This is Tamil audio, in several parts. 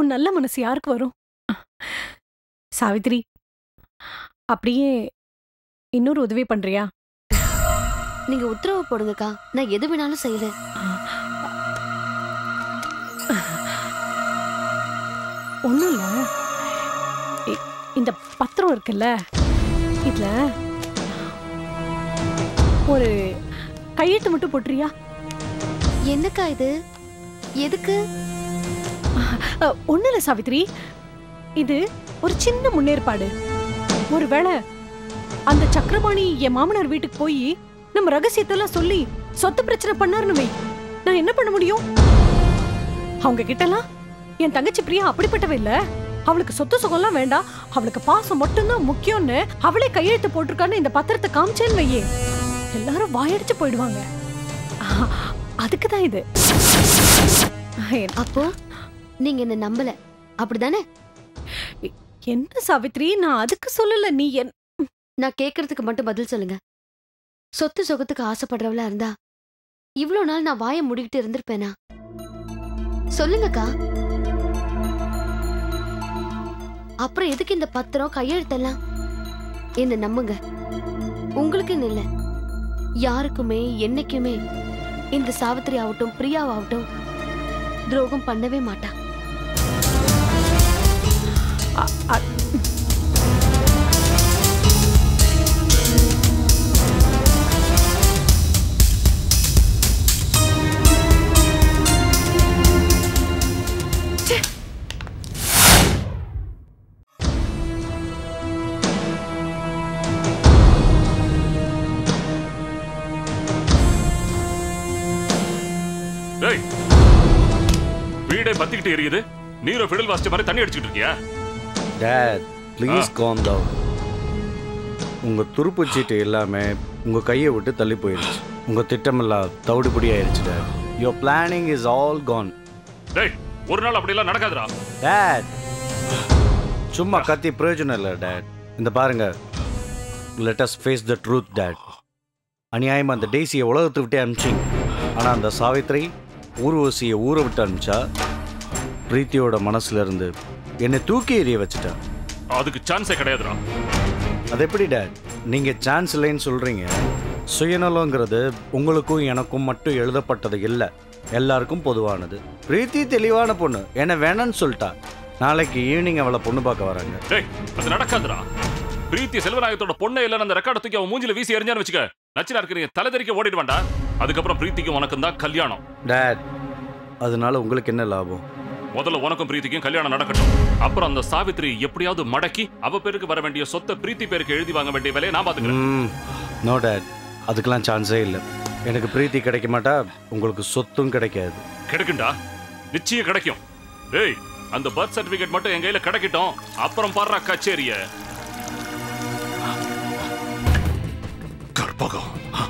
உன் நல்ல மனசு யாருக்கு வரும் சாவித்ரி அப்படியே இன்னொரு உதவி பண்றியா நீங்க உத்தரவு போடுங்கக்கா நான் எது வேணாலும் செய்யறேன் ஒண்ணும் இல்ல இ- இந்த பத்திரம் இருக்குல்ல இதுல ஒரு கையெழுத்து மட்டும் போட்டுறியா என்னக்கா இது எதுக்கு அ, ஒண்ணும் இல்ல சாவித்ரி இது ஒரு சின்ன முன்னேற்பாடு ஒருவேளை அந்த சக்கரபாணி என் மாமனார் வீட்டுக்கு போய் நம்ம ரகசியத்தெல்லாம் சொல்லி சொத்து பிரச்சனை பண்ணாருன்னு வை நான் என்ன பண்ண முடியும் அவங்க கிட்டலாம் என் தங்கச்சி பிரியா அப்படிப்பட்டவ இல்ல அவளுக்கு சொத்து சுகம்லாம் வேண்டாம் அவளுக்கு பாசம் மட்டும்தான் முக்கியம்னு அவளே கையெழுத்து போட்டிருக்கான்னு இந்த பத்திரத்தை காமிச்சேன்னு வையே எல்லாரும் வாயடிச்சு போயிடுவாங்க அதுக்கு தான் இது என் அப்போ நீங்க என்ன நம்பல அப்படிதானே என்ன சாவித்ரி நான் அதுக்கு சொல்லல நீ என் நான் கேக்குறதுக்கு மட்டும் பதில் சொல்லுங்க சொத்து சொகத்துக்கு ஆசைப்படுறவளா இருந்தா இவ்ளோ நாள் நான் வாயை மூடிக்கிட்டு இருந்திருப்பேனா சொல்லுங்கக்கா அப்புறம் எதுக்கு இந்த பத்திரம் கையெழுத்தெல்லாம் என்ன நம்புங்க உங்களுக்குன்னு இல்ல யாருக்குமே என்னைக்குமே இந்த சாவித்திரி ஆகட்டும் பிரியாவாகட்டும் துரோகம் பண்ணவே மாட்டா அ- அ- டேய் வீடே பத்திக்கிட்டு எரியுது நீரோ ஃபிடல் வாசிச்ச மாதிரி தண்ணி அடிச்சுட்டு இருக்கியா டேட் ப்ளீஸ் காம் டவுன் உங்கள் துருப்பு சீட்டு எல்லாமே உங்கள் கையை விட்டு தள்ளி போயிடுச்சு உங்கள் திட்டமெல்லாம் தவிடுபடி ஆயிடுச்சு that your planning is all gone டேய் ஒரு நாள் அப்படியெல்லாம் நடக்காதுடா டேட் சும்மா கத்தி பிரயோஜனம் இல்லை டேட் இந்த பாருங்க let us face the truth that அநியாயமாக அந்த டேசியை உலகத்தை விட்டே அனுப்பிச்சிங்க ஆனால் அந்த சாவித்ரி ஊர்வசியை ஊரை விட்டு அனுப்பிச்சா பிரீத்தியோட மனசுல இருந்து என்னை தூக்கி எறிய வச்சுட்டா அதுக்கு சான்ஸே கிடையாதுடா அது எப்படி டேட் நீங்கள் சான்ஸ் இல்லைன்னு சொல்கிறீங்க சுயநலங்கிறது உங்களுக்கும் எனக்கும் மட்டும் எழுதப்பட்டது இல்லை எல்லாருக்கும் பொதுவானது பிரீத்தி தெளிவான பொண்ணு என்ன வேணான்னு சொல்லிட்டா நாளைக்கு ஈவினிங் அவளை பொண்ணு பார்க்க வராங்க டேய் அது நடக்காதுடா பிரீத்தி செல்வநாயகத்தோட பொண்ணை இல்லைன்னு அந்த ரெக்கார்டை தூக்கி அவன் மூஞ்சில வீசி எறிஞ்சான்னு வச்சுக்க நச்சினா இருக்கிறீங்க தலை தெறிக்க ஓடிடுவான்டா அதுக்கப்புறம் பிரீத்திக்கும் உனக்கும் தான் கல்யாணம் டேட் அதனால உங்களுக்கு என்ன லாபம் முதல்ல உனக்கும் பிரீத்திக்கும் கல்யாணம் நடக்கட்டும் அப்புறம் அந்த சாவித்ரி எப்படியாவது மடக்கி அவ பேருக்கு வர வேண்டிய சொத்தை பிரீத்தி பேருக்கு எழுதி வாங்க வேண்டிய வேலையை நான் பாத்துக்கிறேன் ம் நோ டேட் அதுக்கெல்லாம் சான்ஸே இல்லை எனக்கு பிரீத்தி கிடைக்க மாட்டா உங்களுக்கு சொத்தும் கிடைக்காது கிடைக்கும்டா நிச்சயம் கிடைக்கும் டேய் அந்த பர்த் சர்டிபிகேட் மட்டும் என் கையில கிடைக்கட்டும் அப்புறம் பாடுறா கச்சேரிய கற்பகம்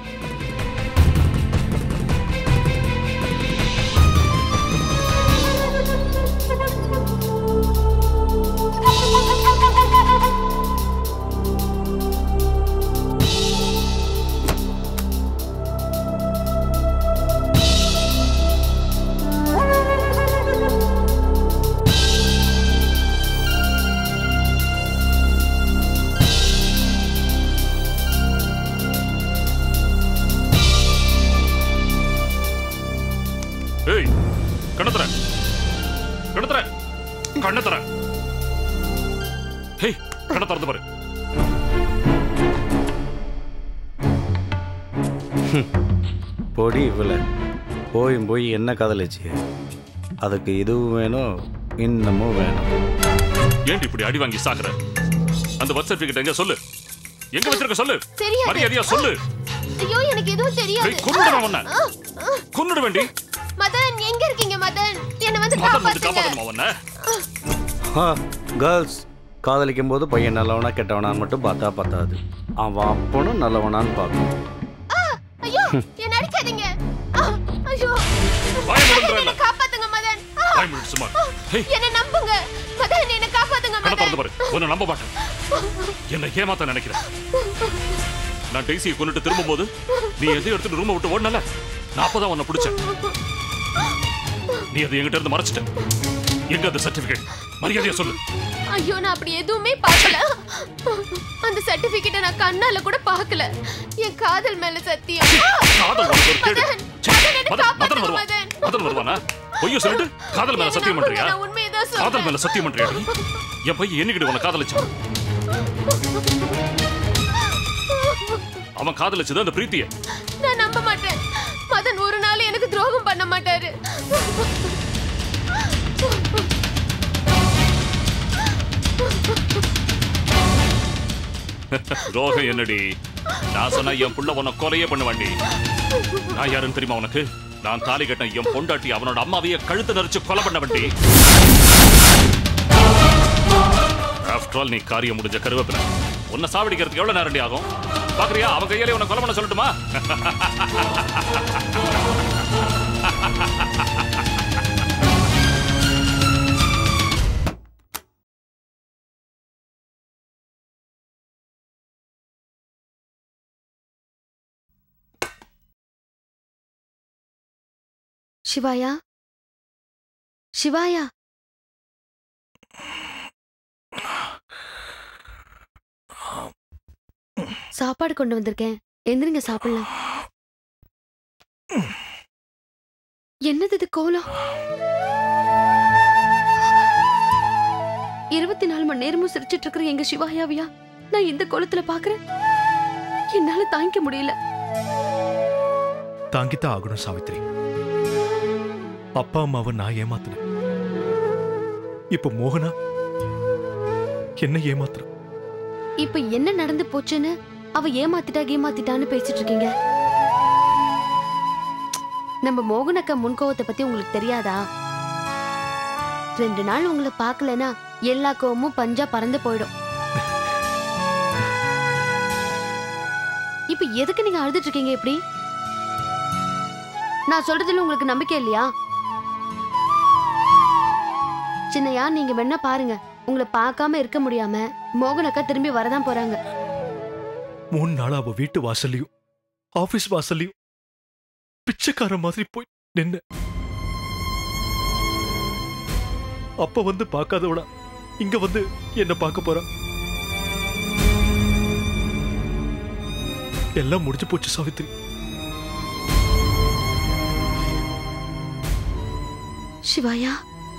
ஏய் கண்ணத்துற கண்ணத்துற கண்ணத்துற ஹேய் கண்ண திறந்து பாரு பொடி இவ்வளோ போயும் போய் என்ன காதலிச்சு அதுக்கு இதுவும் வேணும் இன்னமும் வேணும் ஏன்டி இப்படி அடி வாங்கி சாக்குற அந்த பர்த் சர்டிபிகேட் எங்க சொல்லு எங்க வச்சிருக்க சொல்லு தெரியாது. மரியாதையா சொல்லு ஐயோ எனக்கு எதுவும் தெரியாது ஏய், கொன்னுடுவேன் உன்னை கொன்னுட வேண்டி மதன் எங்க இருக்கீங்க மதன் என்ன வந்து மதன் வந்து காப்பாத்துங்க காப்பாத்தணுமா உன்னை ஆ கேர்ள்ஸ் காதலிக்கும் போது பையன் நல்லவனா கெட்டவனான்னு மட்டும் பார்த்தா பத்தாது அவன் அப்பனும் நல்லவனான்னு பார்க்கணும் ஐயோ என்ன அடிக்காதீங்க ஆ, ஐயோ வாயை மூடுன்றேன் மதன், இல்ல. என்னை காப்பாத்துங்க மதன் ஆ, வாய் மூடு சும்மா ஹேய் என்ன நம்புங்க மதன் என்ன காப்பாத்துங்க கண்ண திறந்து மதன் பாரு உன்னை நம்ப மாட்டேன் என்ன ஏமாத்த நினைக்கிறேன் நான் டெய்ஸியை கொண்டுட்டு திரும்பும்போது நீ எதையும் எடுத்துட்டு ரூமை விட்டு ஓடனல நான் அப்பதான் உன்னை பிடிச்சேன் நீ அதை என்கிட்ட இருந்து மறைச்சிட்ட எங்க அந்த சர்டிபிகேட் மரியாதையா சொல்லு ஐயோ நான் அப்படி எதுவுமே பார்க்கல அந்த சர்டிபிகேட்டை நான் கண்ணால கூட பார்க்கல என் காதல் மேல சத்தியம் காதல் உனக்கு ஒரு கேடு. மதன், சீ, மதன், என்னை மதன், மதன் காப்பாத்துங்க, வருவான் மதன். மதன் வருவானா பொய்ய சொல்லிட்டு காதல் மேல சத்தியம் பண்றியா நான் உண்மையதான் காதல் சொல்றேன் மேல சத்தியம் பண்றியா நீ? என் பையன் என்னைக்கிட்ட உன்னை காதலிச்சான் அவன் காதலிச்சது அந்த பிரீத்திய நான் நம்ப மாட்டேன் மதன் ஒரு நாள் எனக்கு துரோகம் பண்ண மாட்டாரு ரோகம் என்னடி நான் சொன்ன என் புள்ள உன்னை கொலையே பண்ணுவாண்டி நான் யாருன்னு தெரியுமா உனக்கு நான் தாலி கட்டின என் பொண்டாட்டி அவனோட அம்மாவையே கழுத்து நெரிச்சு கொலை பண்ண வண்டி ஆஃப்டர் ஆல் நீ காரியம் முடிஞ்ச கருவேப்பில உன்னை சாவடிக்கிறதுக்கு எவ்வளவு நேரண்டி ஆகும் பாக்குறியா அவன் கையிலே உன்னை கொலை பண்ண சொல்லட்டுமா சிவாயா சிவாயா சாப்பாடு கொண்டு வந்திருக்கேன் எந்திரிங்க சாப்பிடலாம் என்னது இது கோலம் இருபத்தி நாலு மணி நேரமும் சிரிச்சிட்டு இருக்கிற எங்க சிவாயாவியா நான் இந்த கோலத்துல பாக்குறேன் என்னால தாங்கிக்க முடியல தாங்கித்தான் ஆகணும் சாவித்ரி அப்பா அம்மாவை நான் ஏமாத்தினேன் இப்ப மோகனா என்ன ஏமாத்துற இப்ப என்ன நடந்து போச்சுன்னு அவ ஏமாத்திட்டா ஏமாத்திட்டான்னு பேசிட்டு இருக்கீங்க நம்ம மோகனக்கா முன்கோவத்தை பத்தி உங்களுக்கு தெரியாதா ரெண்டு நாள் உங்களை பார்க்கலனா எல்லா கோவமும் பஞ்சா பறந்து போயிடும் இப்ப எதுக்கு நீங்க அழுதுட்டு இருக்கீங்க இப்படி நான் சொல்றதுல உங்களுக்கு நம்பிக்கை இல்லையா சின்னையா நீங்க வேணா பாருங்க உங்களை பார்க்காம இருக்க முடியாம மோகனக்கா திரும்பி வரதான் போறாங்க மூணு நாள் அவ வீட்டு வாசல்லையும் ஆபீஸ் வாசல்லையும் பிச்சைக்கார மாதிரி போய் நின்ன அப்ப வந்து பார்க்காதவளா இங்க வந்து என்ன பார்க்க போறா எல்லாம் முடிஞ்சு போச்சு சாவித்ரி சிவாயா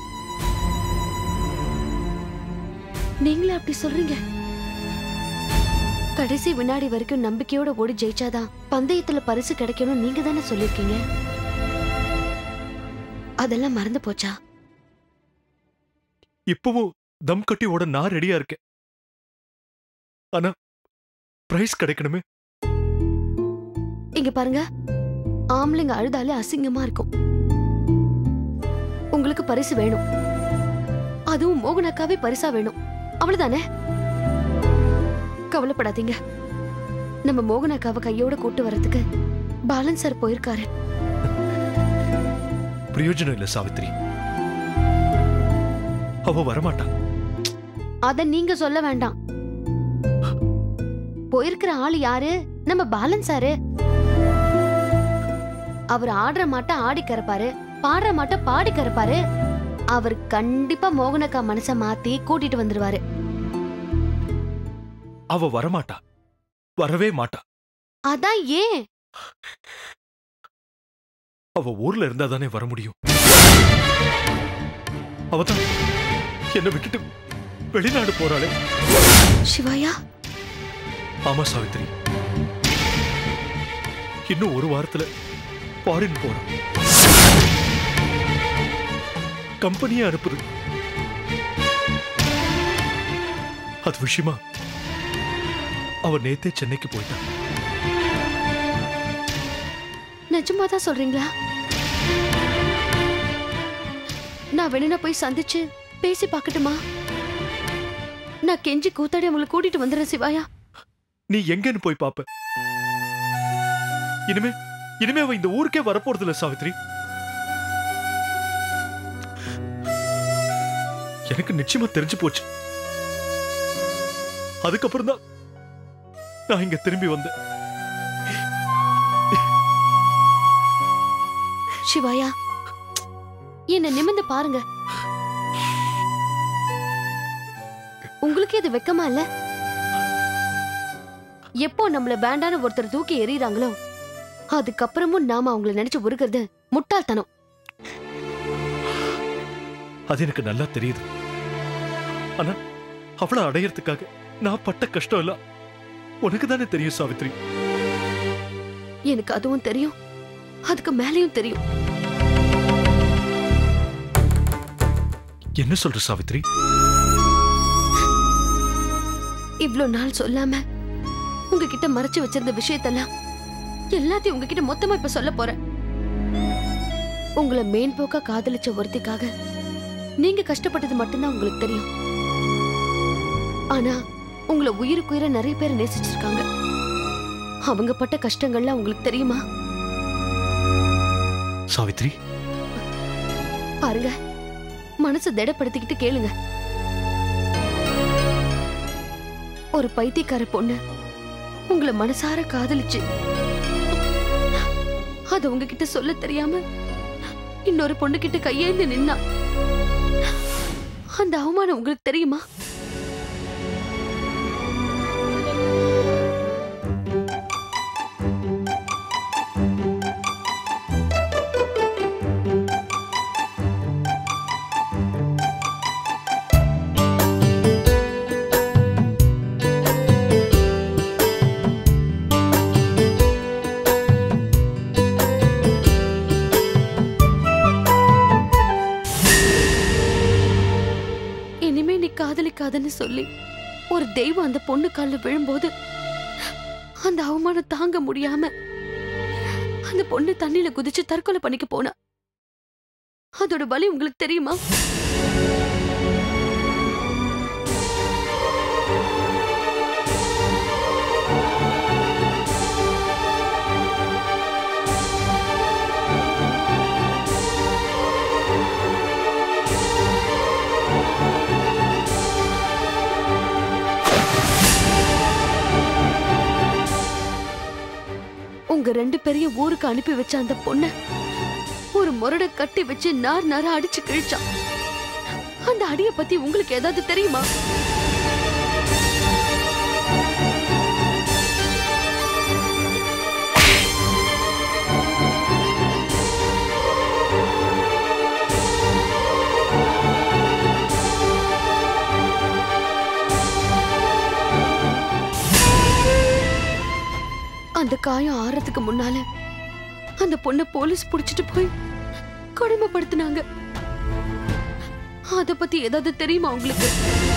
நீங்களே அப்படி சொல்றீங்க கடைசி வினாடி வரைக்கும் நம்பிக்கையோட ஓடி ஜெயிச்சாதான் பந்தயத்துல பரிசு கிடைக்கணும் நீங்க தானே சொல்லிருக்கீங்க அதெல்லாம் மறந்து போச்சா இப்பவும் தம் கட்டி ஓட நான் ரெடியா இருக்கேன் ஆனா பிரைஸ் கிடைக்கணுமே இங்க பாருங்க ஆம்பளைங்க அழுதாலே அசிங்கமா இருக்கும் உங்களுக்கு பரிசு வேணும் அதுவும் மோகனக்காவே பரிசா வேணும் அவ்வளவுதானே கவலைப்படாதீங்க நம்ம மோகனக்காவை கையோட கூட்டு வரதுக்கு பாலன் சார் போயிருக்காரு பிரயோஜனம் இல்ல சாவித்ரி அவ வரமாட்டா அத நீங்க சொல்ல வேண்டாம் போயிருக்கிற ஆளு யாரு நம்ம பாலன் சாரு அவர் ஆடுற மாட்ட ஆடி கறப்பாரு பாடுற மாட்ட பாடி கறப்பாரு அவர் கண்டிப்பா மோகனக்கா மனச மாத்தி கூட்டிட்டு வந்துருவாரு அவ வரமாட்டா வரவே மாட்டா அதான் ஏன் அவ ஊர்ல இருந்தா தானே வர முடியும் அவதான் என்ன விட்டுட்டு வெளிநாடு போறாளே சிவாயா ஆமா சாவித்ரி இன்னும் ஒரு வாரத்துல ஃபாரின் போறான் கம்பெனியே அனுப்புது அது விஷயமா அவ நேத்தே சென்னைக்கு போயிட்டான் நிஜமாதான் சொல்றீங்களா நான் வெளியில போய் சந்திச்சு பேசி பார்க்கட்டுமா நான் கெஞ்சி கூத்தாடி அவங்களை கூட்டிட்டு வந்துடுறேன் சிவாயா நீ எங்கன்னு போய் பாப்ப இனிமே இனிமே அவ இந்த ஊருக்கே வரப்போறது இல்ல சாவித்ரி எனக்கு நிச்சயமா தெரிஞ்சு போச்சு அதுக்கப்புறம் தான் நான் இங்க திரும்பி வந்தேன் சிவாயா என்ன நிமிர்ந்து பாருங்க உங்களுக்கு இது வெக்கமா இல்ல எப்போ நம்மள வேண்டான ஒருத்தர் தூக்கி எறியறாங்களோ அதுக்கப்புறமும் நாம அவங்கள நினைச்சு உருகிறது முட்டாள்தனம் அது எனக்கு நல்லா தெரியுது ஆனா அவளை அடையறதுக்காக நான் பட்ட கஷ்டம் எல்லாம் உனக்கு தானே தெரியும் சாவித்ரி எனக்கு அதுவும் தெரியும் அதுக்கு மேலேயும் தெரியும் என்ன சொல்ற சாவித்ரி இவ்ளோ நாள் சொல்லாம உங்ககிட்ட மறைச்சு வச்சிருந்த விஷயத்தெல்லாம் எல்லாத்தையும் உங்ககிட்ட மொத்தமா இப்ப சொல்ல போறேன் உங்களை மேன்போக்கா காதலிச்ச ஒருத்திக்காக நீங்க கஷ்டப்பட்டது மட்டும்தான் உங்களுக்கு தெரியும் ஆனா உங்களை உயிருக்குயிர நிறைய பேர் நேசிச்சிருக்காங்க அவங்க பட்ட கஷ்டங்கள்லாம் உங்களுக்கு தெரியுமா சாவித்ரி பாருங்க மனசு திடப்படுத்திக்கிட்டு கேளுங்க ஒரு பைத்தியக்கார பொண்ணு உங்களை மனசார காதலிச்சு அது உங்ககிட்ட சொல்ல தெரியாம இன்னொரு பொண்ணு கிட்ட கையேந்து நின்னா அந்த அவமானம் உங்களுக்கு தெரியுமா இனிமே நீ காதலிக்காதன்னு சொல்லி ஒரு தெய்வம் அந்த பொண்ணு கால்ல விழும்போது அந்த அவமானம் தாங்க முடியாம அந்த பொண்ணு தண்ணியில குதிச்சு தற்கொலை பண்ணிக்க போனா அதோட வலி உங்களுக்கு தெரியுமா உங்க ரெண்டு பேரையும் ஊருக்கு அனுப்பி வச்ச அந்த பொண்ண ஒரு முரட கட்டி வச்சு நார் நார அடிச்சு கிழிச்சான் அந்த அடிய பத்தி உங்களுக்கு ஏதாவது தெரியுமா அந்த காயம் ஆறதுக்கு முன்னால அந்த பொண்ணை போலீஸ் புடிச்சிட்டு போய் கொடுமைப்படுத்தினாங்க அத பத்தி ஏதாவது தெரியுமா உங்களுக்கு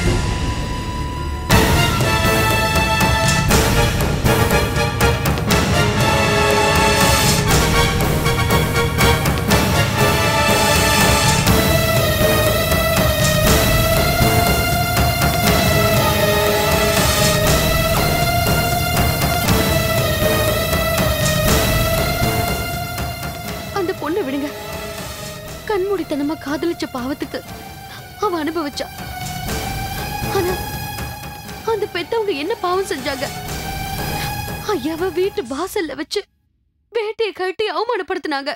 அந்த பொண்ணை விடுங்க கண்மூடித்தனமா காதலிச்ச பாவத்துக்கு அவ அனுபவிச்சா ஆனா அந்த பெத்தவங்க என்ன பாவம் செஞ்சாங்க ஐயாவ வீட்டு வாசல்ல வச்சு வேட்டையை கட்டி அவமானப்படுத்தினாங்க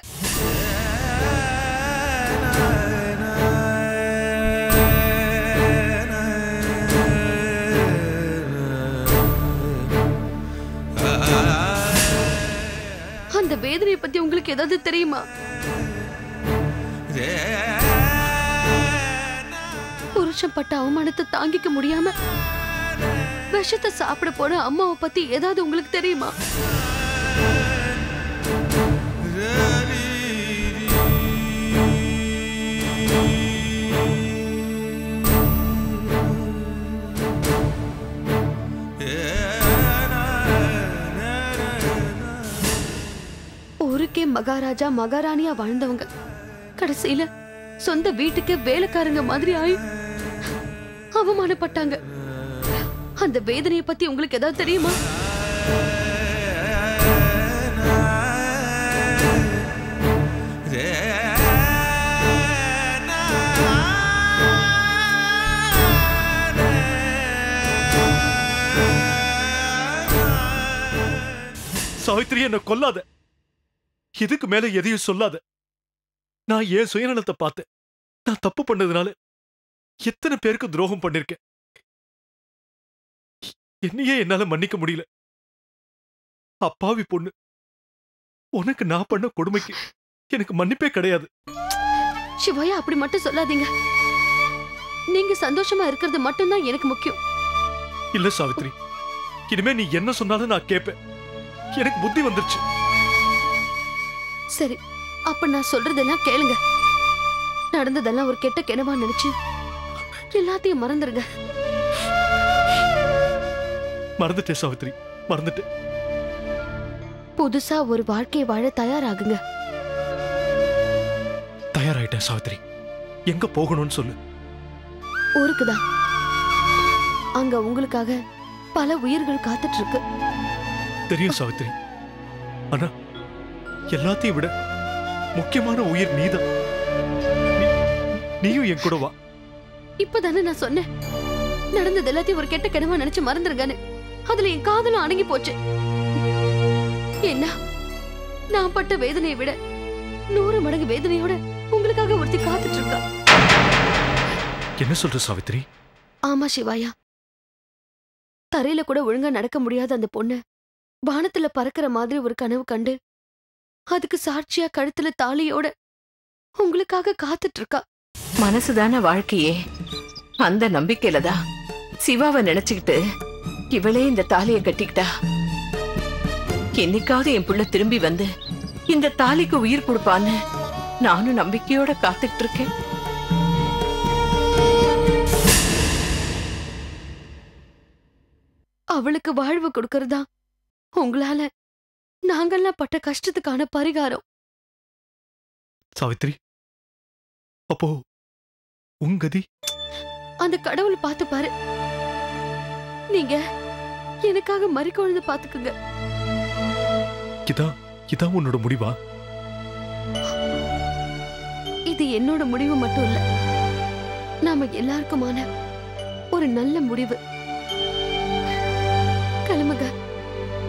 அந்த வேதனையை பத்தி உங்களுக்கு ஏதாவது தெரியுமா புருஷன் பட்ட அவமானத்தை தாங்கிக்க முடியாம விஷத்தை சாப்பிட போன அம்மாவை பத்தி ஏதாவது உங்களுக்கு தெரியுமா ஊருக்கே மகாராஜா மகாராணியா வாழ்ந்தவங்க கடைசியில சொந்த வீட்டுக்கு வேலைக்காரங்க மாதிரி ஆயி அவமானப்பட்டாங்க அந்த வேதனையை பத்தி உங்களுக்கு ஏதாவது தெரியுமா சாவித்ரி என்ன கொல்லாத இதுக்கு மேல எதையும் சொல்லாத நான் ஏன் சுயநலத்தை பார்த்தேன் நான் தப்பு பண்ணதுனால எத்தனை பேருக்கு துரோகம் பண்ணிருக்கேன் என்னையே என்னால மன்னிக்க முடியல அப்பாவி பொண்ணு உனக்கு நான் பண்ண கொடுமைக்கு எனக்கு மன்னிப்பே கிடையாது சிவாயா அப்படி மட்டும் சொல்லாதீங்க நீங்க சந்தோஷமா இருக்கிறது மட்டும்தான் எனக்கு முக்கியம் இல்ல சாவித்ரி இனிமே நீ என்ன சொன்னாலும் நான் கேட்பேன் எனக்கு புத்தி வந்துருச்சு சரி அப்ப நான் சொல்றதெல்லாம் கேளுங்க நடந்ததெல்லாம் ஒரு கெட்ட கிணவா நினைச்சு எல்லாத்தையும் மறந்துருங்க மறந்துட்டேன் சாவித்ரி மறந்துட்டேன் புதுசா ஒரு வாழ்க்கையை வாழ தயாராகுங்க தயாராயிட்டேன் சாவித்ரி எங்க போகணும்னு சொல்லு ஊருக்குதான் அங்க உங்களுக்காக பல உயிர்கள் காத்துட்டு இருக்கு தெரியும் சாவித்ரி ஆனா எல்லாத்தையும் விட முக்கியமான உயிர் நீதான் நீ- நீயும் என் கூட வா இப்பதானே நான் சொன்னேன் நடந்தது எல்லாத்தையும் ஒரு கெட்ட கிணவா நினைச்சு மறந்துருங்கன்னு அதுல என் காதலும் அடங்கி போச்சு என்ன நான் பட்ட வேதனையை விட நூறு மடங்கு வேதனையோட உங்களுக்காக ஒருத்தி காத்துட்டு இருக்கா என்ன சொல்ற சாவித்ரி ஆமா சிவாயா தரையில கூட ஒழுங்கா நடக்க முடியாத அந்த பொண்ணு வானத்துல பறக்கிற மாதிரி ஒரு கனவு கண்டு அதுக்கு சாட்சியா கழுத்துல தாலியோட உங்களுக்காக காத்துட்டு இருக்கா மனசுதான வாழ்க்கையே அந்த நம்பிக்கையில தான் சிவாவை நினைச்சுக்கிட்டு இவளே இந்த தாலியை கட்டிக்கிட்டா என்னைக்காவது என் புள்ள திரும்பி வந்து இந்த தாலிக்கு உயிர் கொடுப்பான்னு நானும் நம்பிக்கையோட காத்துக்கிட்டு இருக்கேன் அவளுக்கு வாழ்வு கொடுக்கறதா உங்களால நாங்கெல்லாம் பட்ட கஷ்டத்துக்கான பரிகாரம் சாவித்ரி அப்போ உங்கதி அந்த கடவுள் பார்த்து பாரு நீங்க எனக்காக மறிக்கொழுந்து பாத்துக்குங்க இதான் இதான் உன்னோட முடிவா இது என்னோட முடிவு மட்டும் இல்ல நாம எல்லாருக்குமான ஒரு நல்ல முடிவு கிளம்புங்க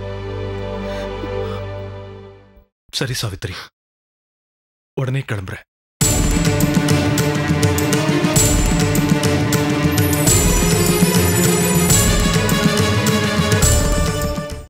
சரி சாவித்ரி உடனே கிளம்புறேன்